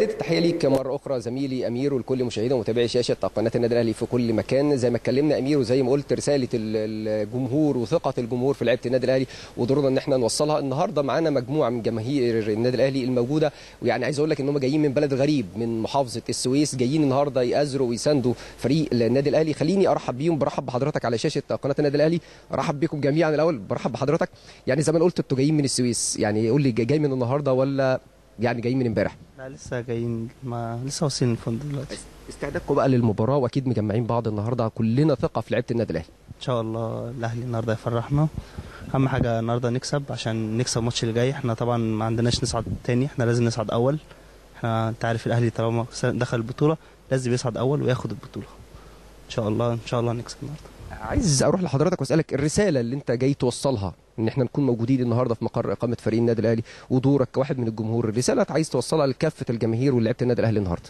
كابتن تحيه ليك مره اخرى زميلي امير ولكل مشاهدي ومتابعي شاشه قناه النادي الاهلي في كل مكان زي ما اتكلمنا امير وزي ما قلت رساله الجمهور وثقه الجمهور في لعيبه النادي الاهلي ودورنا ان احنا نوصلها النهارده معانا مجموعه من جماهير النادي الاهلي الموجوده ويعني عايز اقول لك ان هم جايين من بلد غريب من محافظه السويس جايين النهارده يأزروا ويساندوا فريق النادي الاهلي خليني ارحب بيهم برحب بحضرتك على شاشه قناه النادي الاهلي ارحب بكم جميعا الاول برحب بحضرتك يعني زي ما قلت انتوا جايين من السويس يعني قول لي جاي من النهارده ولا يعني جايين من امبارح لا لسه جايين ما لسه واصلين الفندق دلوقتي استعدادكم بقى للمباراه واكيد مجمعين بعض النهارده كلنا ثقه في لعيبه النادي الاهلي ان شاء الله الاهلي النهارده يفرحنا اهم حاجه النهارده نكسب عشان نكسب الماتش اللي جاي احنا طبعا ما عندناش نصعد تاني احنا لازم نصعد اول احنا انت عارف الاهلي طالما دخل البطوله لازم يصعد اول وياخد البطوله ان شاء الله ان شاء الله نكسب النهارده عايز اروح لحضرتك واسالك الرساله اللي انت جاي توصلها ان احنا نكون موجودين النهارده في مقر اقامه فريق النادي الاهلي ودورك كواحد من الجمهور الرساله عايز توصلها لكافه الجماهير ولعيبه النادي الاهلي النهارده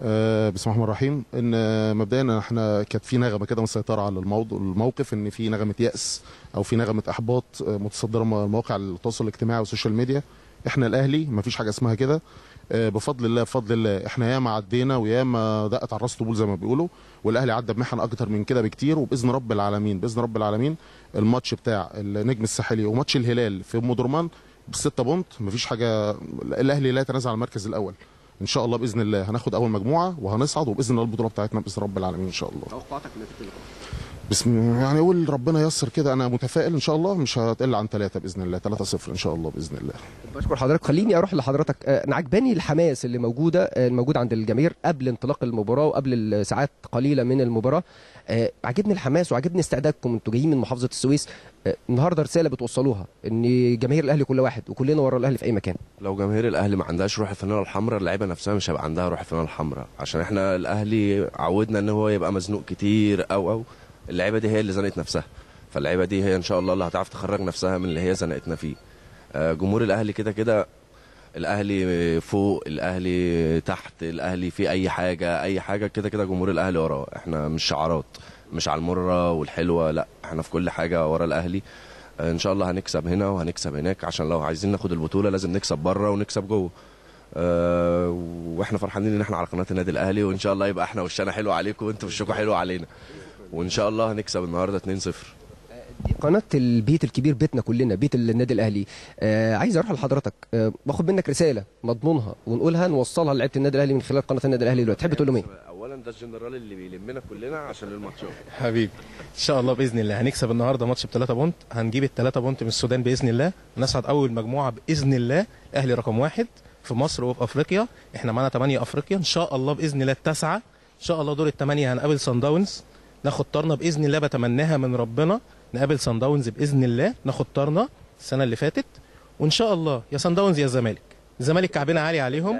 أه بسم الله الرحمن الرحيم ان مبدئيا احنا كانت في نغمه كده مسيطره على الموضوع الموقف ان في نغمه ياس او في نغمه احباط متصدره مواقع التواصل الاجتماعي والسوشيال ميديا احنا الاهلي ما فيش حاجه اسمها كده بفضل الله بفضل الله احنا ياما عدينا وياما دقت على الراس طبول زي ما بيقولوا والاهلي عدى بمحن اكتر من كده بكتير وباذن رب العالمين باذن رب العالمين الماتش بتاع النجم الساحلي وماتش الهلال في ام درمان بستة بونت مفيش حاجه الاهلي لا يتنازل عن المركز الاول ان شاء الله باذن الله هناخد اول مجموعه وهنصعد وباذن الله البطوله بتاعتنا باذن رب العالمين ان شاء الله توقعاتك لنتيجه بسم يعني اقول ربنا ييسر كده انا متفائل ان شاء الله مش هتقل عن ثلاثه باذن الله 3 0 ان شاء الله باذن الله بشكر حضرتك خليني اروح لحضرتك انا عجباني الحماس اللي موجوده الموجود عند الجماهير قبل انطلاق المباراه وقبل ساعات قليله من المباراه عجبني الحماس وعجبني استعدادكم انتوا جايين من محافظه السويس النهارده رساله بتوصلوها ان جماهير الاهلي كل واحد وكلنا ورا الاهلي في اي مكان لو جماهير الاهلي ما عندهاش روح الفانيله الحمراء اللعيبه نفسها مش هيبقى عندها روح الفانيله الحمراء عشان احنا الاهلي عودنا ان هو يبقى مزنوق كتير او او اللعيبه دي هي اللي زنقت نفسها فاللعيبه دي هي ان شاء الله اللي هتعرف تخرج نفسها من اللي هي زنقتنا فيه جمهور الاهلي كده كده الاهلي فوق الاهلي تحت الاهلي في اي حاجه اي حاجه كده كده جمهور الاهلي وراه احنا مش شعارات مش على المره والحلوه لا احنا في كل حاجه ورا الاهلي ان شاء الله هنكسب هنا وهنكسب هناك عشان لو عايزين ناخد البطوله لازم نكسب بره ونكسب جوه أه واحنا فرحانين ان احنا على قناه النادي الاهلي وان شاء الله يبقى احنا وشنا حلو عليكم وانتوا وشكم حلو علينا وان شاء الله هنكسب النهارده 2-0 دي قناه البيت الكبير بيتنا كلنا بيت النادي الاهلي آه عايز اروح لحضرتك آه باخد منك رساله مضمونها ونقولها نوصلها لعيبه النادي الاهلي من خلال قناه النادي الاهلي دلوقتي تحب تقول لهم ايه اولا ده الجنرال اللي بيلمنا كلنا عشان الماتشات حبيبي ان شاء الله باذن الله هنكسب النهارده ماتش ب 3 بونت هنجيب ال 3 بونت من السودان باذن الله نصعد اول مجموعه باذن الله اهلي رقم واحد في مصر وفي افريقيا احنا معانا 8 افريقيا ان شاء الله باذن الله التاسعه ان شاء الله دور الثمانيه هنقابل سان داونز ناخد طرنا باذن الله بتمناها من ربنا نقابل سان داونز باذن الله ناخد طرنا السنه اللي فاتت وان شاء الله يا سان داونز يا الزمالك الزمالك كعبنا عالي عليهم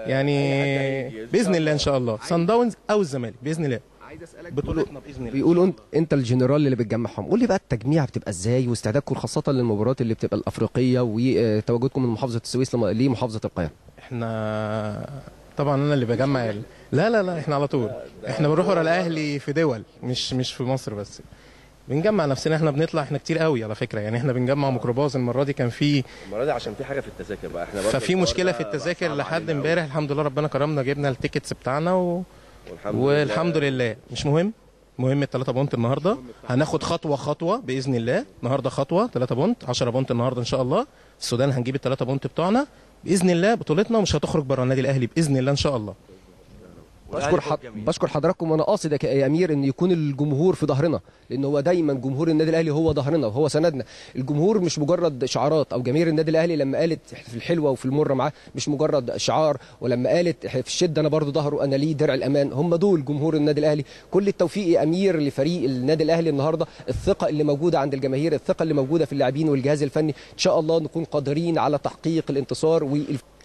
يعني باذن الله ان شاء الله سان داونز او الزمالك باذن الله عايز اسالك بطولتنا باذن الله بيقولوا انت انت الجنرال اللي بتجمعهم قول لي بقى التجميع بتبقى ازاي واستعدادكم خاصه للمباريات اللي بتبقى الافريقيه وتواجدكم من محافظه السويس لمحافظه القاهره احنا طبعا انا اللي بجمع ال... لا لا لا احنا على طول احنا بنروح ورا الاهلي في دول مش مش في مصر بس بنجمع نفسنا احنا بنطلع احنا كتير قوي على فكره يعني احنا بنجمع ميكروباص المره دي كان في المره دي عشان في حاجه في التذاكر بقى احنا ففي مشكله في التذاكر لحد امبارح الحمد لله ربنا كرمنا جبنا التيكتس بتاعنا و... والحمد, والحمد لله مش مهم مهم الثلاثة بونت النهارده هناخد خطوه خطوه باذن الله النهارده خطوه 3 بونت 10 بونت النهارده ان شاء الله السودان هنجيب الثلاثة بونت بتوعنا باذن الله بطولتنا ومش هتخرج بره النادي الاهلي باذن الله ان شاء الله بشكر حد... بشكر حضراتكم وانا قاصد يا امير ان يكون الجمهور في ظهرنا لان هو دايما جمهور النادي الاهلي هو ظهرنا وهو سندنا الجمهور مش مجرد شعارات او جماهير النادي الاهلي لما قالت في الحلوه وفي المره معاه مش مجرد شعار ولما قالت في الشده انا برضو ظهره انا ليه درع الامان هم دول جمهور النادي الاهلي كل التوفيق يا امير لفريق النادي الاهلي النهارده الثقه اللي موجوده عند الجماهير الثقه اللي موجوده في اللاعبين والجهاز الفني ان شاء الله نكون قادرين على تحقيق الانتصار والف...